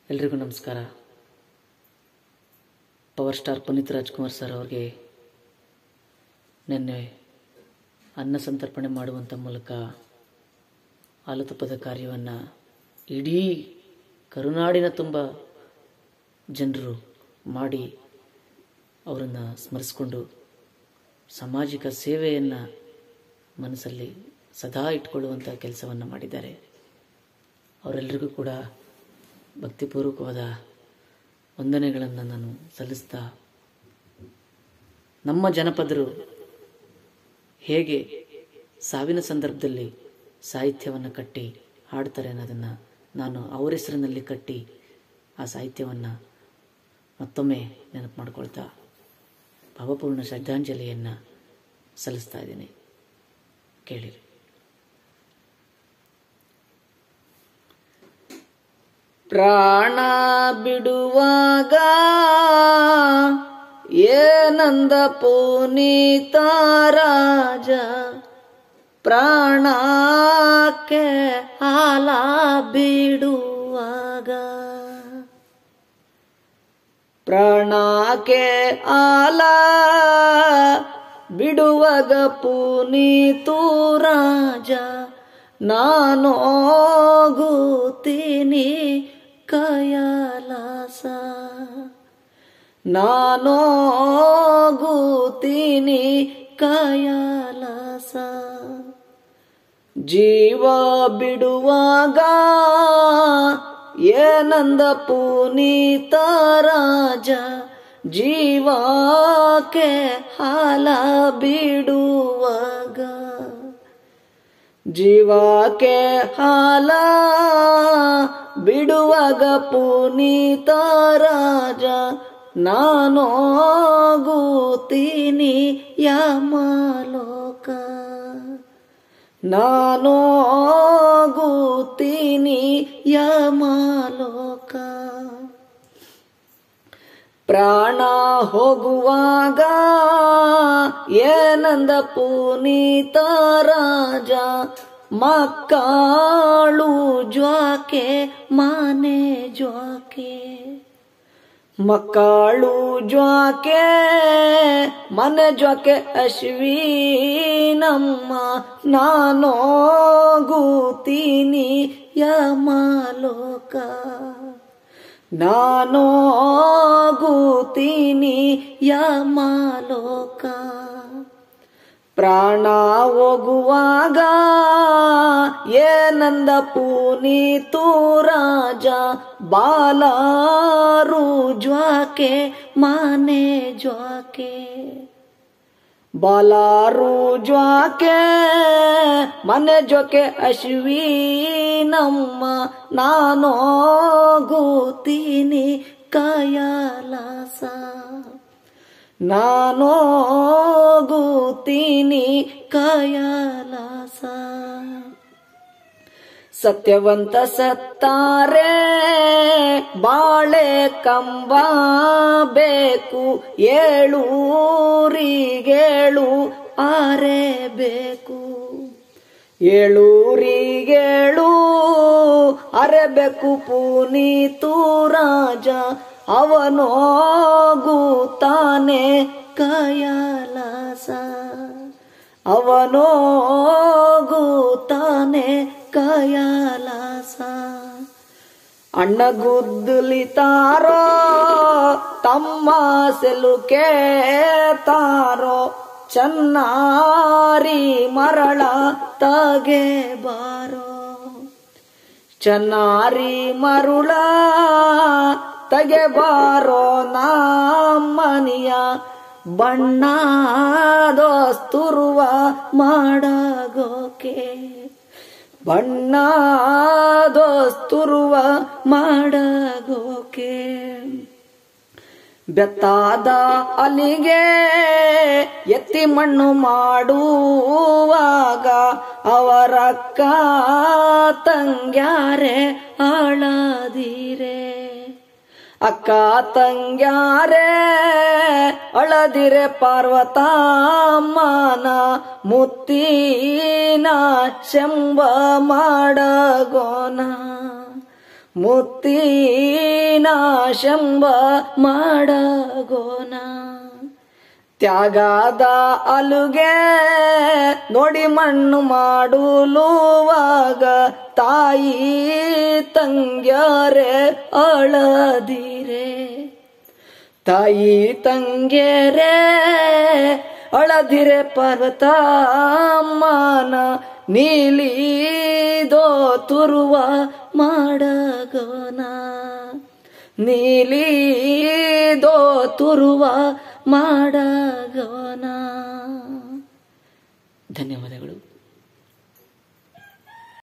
ಎಲ್ರಿಗೂ ನಮಸ್ಕಾರ power star Puneeth Rajkumar sir ಅವ್ರಿಗೆ ನಿನ್ನೆ ಅನ್ನ ಸಂತರ್ಪಣೆ ಮಾಡುವಂಥ ಮೂಲಕ ಆಲುತುಪ್ಪದ ಕಾರ್ಯವನ್ನು ಇಡೀ ಕರುನಾಡಿನ ತುಂಬ ಜನರು ಮಾಡಿ ಅವರನ್ನು ಸ್ಮರಿಸ್ಕೊಂಡು ಸಾಮಾಜಿಕ ಸೇವೆಯನ್ನು ಮನಸ್ಸಲ್ಲಿ ಸದಾ ಇಟ್ಕೊಳ್ಳುವಂಥ ಕೆಲಸವನ್ನು ಮಾಡಿದ್ದಾರೆ ಅವರೆಲ್ಲರಿಗೂ ಕೂಡ ಭಕ್ತಿಪೂರ್ವಕವಾದ ವಂದನೆಗಳನ್ನು ನಾನು ಸಲ್ಲಿಸ್ತಾ ನಮ್ಮ ಜನಪದರು ಹೇಗೆ ಸಾವಿನ ಸಂದರ್ಭದಲ್ಲಿ ಸಾಹಿತ್ಯವನ್ನು ಕಟ್ಟಿ ಹಾಡ್ತಾರೆ ಅನ್ನೋದನ್ನು ನಾನು ಅವರ ಹೆಸರಿನಲ್ಲಿ ಕಟ್ಟಿ ಆ ಸಾಹಿತ್ಯವನ್ನು ಮತ್ತೊಮ್ಮೆ ನೆನಪು ಮಾಡ್ಕೊಳ್ತಾ ಭಾವಪೂರ್ಣ ಶ್ರದ್ಧಾಂಜಲಿಯನ್ನು ಸಲ್ಲಿಸ್ತಾ ಇದ್ದೀನಿ ಕೇಳಿರಿ ಪ್ರಾಣ ಬಿಡುವಾಗ ಏನಂದ ಪುನೀತ ರಾಜ ಪ್ರಾಣಕ್ಕೆ ಹಾಲ ಬಿಡುವಾಗ ಪ್ರಾಣಕ್ಕೆ ಆಲ ಬಿಡುವಾಗ ಪುನೀತು ರಾಜ ನಾನು ಹೋಗುತ್ತೀನಿ ಕಯಲಾಸ ನಾನು ಹೋಗುತ್ತೀನಿ ಕಯಲಾಸ ಜೀವ ಬಿಡುವಾಗ ಏನಂದ ಪುನೀತ ರಾಜ ಜೀವಕ್ಕೆ ಹಾಲ ಬಿಡುವಾಗ ಜೀವಕ್ಕೆ ಹಾಲ ಬಿಡುವಾಗ ಪುನೀತ ರಾಜ ನಾನು ಹೋಗುತ್ತೀನಿ ಯಮಲೋಕ ನಾನು ಹೋಗುತ್ತೀನಿ ಯಮಲೋಕ ಪ್ರಾಣ ಹೋಗುವಾಗ ಏನಂದ ಪುನೀತ ರಾಜ ಮಕ್ಕಳು ಜ್ವಾಕೆ ಮನೆ ಜ್ವಾಕೆ ಮಕ್ಕಳು ಜ್ವಾಕೆ ಮನೆ ಜ್ವಾಕೆ ಅಶ್ವೀನಮ್ಮ ನಾನು ಹೋಗುತ್ತೀನಿ ಯಮಲೋಕ ನಾನು ಹೋಗುತ್ತೀನಿ ಯಮಲೋಕ ಪ್ರಾಣ ಹೋಗುವಾಗ ಏನಂದ ಪುನೀತು ರಾಜ ಬಾಲಾರು ಜ್ವಾಕೆ ಮನೆ ಜ್ವಾಕೆ ಬಾಲಾರು ಜ್ವಾಕೆ ಮನೆ ಜೊಕೆ ಅಶ್ವೀನಮ್ಮ ನಾನು ಹೋಗುತ್ತೀನಿ ಕಯಲಾಸ ನಾನು ಹೋಗುತ್ತೀನಿ ಕಯಲಾಸ ಸತ್ಯವಂತ ಸತ್ತಾರೆ ಬಾಳೆ ಕಂಬ ಬೇಕು ಏಳೂರಿಗೇಳು ಆರೆ ಬೇಕು ಏಳೂರಿಗೇಳು ಅರೆಬೇಕು ಪುನೀತು ರಾಜ ಅವನೋಗುತ್ತಾನೆ ಕಯಲಾಸ ಅವನೋಗುತ್ತಾನೆ ಕಯಲಾಸ ಅಣ್ಣಗುದ್ದಲಿತಾರೋ ತಮ್ಮ ಸೆಲುಕೆ ತಾರೋ ಚೆನ್ನಾರಿ ಮರಳ ತಗೆ ಬಾರೋ ಚೆನ್ನಾರಿ ಮರುಳ ತಗೆ ಬಾರೋ ನಾಮನಿಯ ಬಣ್ಣ ದೋಸ್ತುರುವ ಮಾಡಗೋಕೆ ಬಣ್ಣ ದೋಸ್ತುರುವ ಮಾಡಗೋಕೆ ಬೆತ್ತಾದ ಅಲಿಗೆ ಎತ್ತಿ ಮಣ್ಣು ಮಾಡುವಾಗ ಅವರಕ್ಕ ತಂಗ್ಯಾರೆ ಆಳದಿರೆ ಅಕ್ಕ ತಂಗ್ಯಾರೆ ಅಳದಿರೆ ಪಾರ್ವತಮ್ಮನ ಮುತ್ತಿನ ಶಂಬ ಮಾಡಗೋನ ಮುತ್ತಿನ ಶಂಬ ಮಾಡಗೋನ ತ್ಯಾಗದ ಅಲುಗೆ ನೋಡಿ ಮಣ್ಣು ಮಾಡುಲುವಾಗ ತಾಯಿ ತಂಗ್ಯಾರೆ ಅಳದಿರೆ ತಾಯಿ ತಂಗ್ಯರೆ ಅಳದಿರೆ ಪರ್ವತಮ್ಮನ ನೀಲಿದೋ ತುರುವ ಮಾಡಗೋನ ನೀಲಿದೋ ತುರುವ ಮಾಡಗೋನ ಧನ್ಯವಾದಗಳು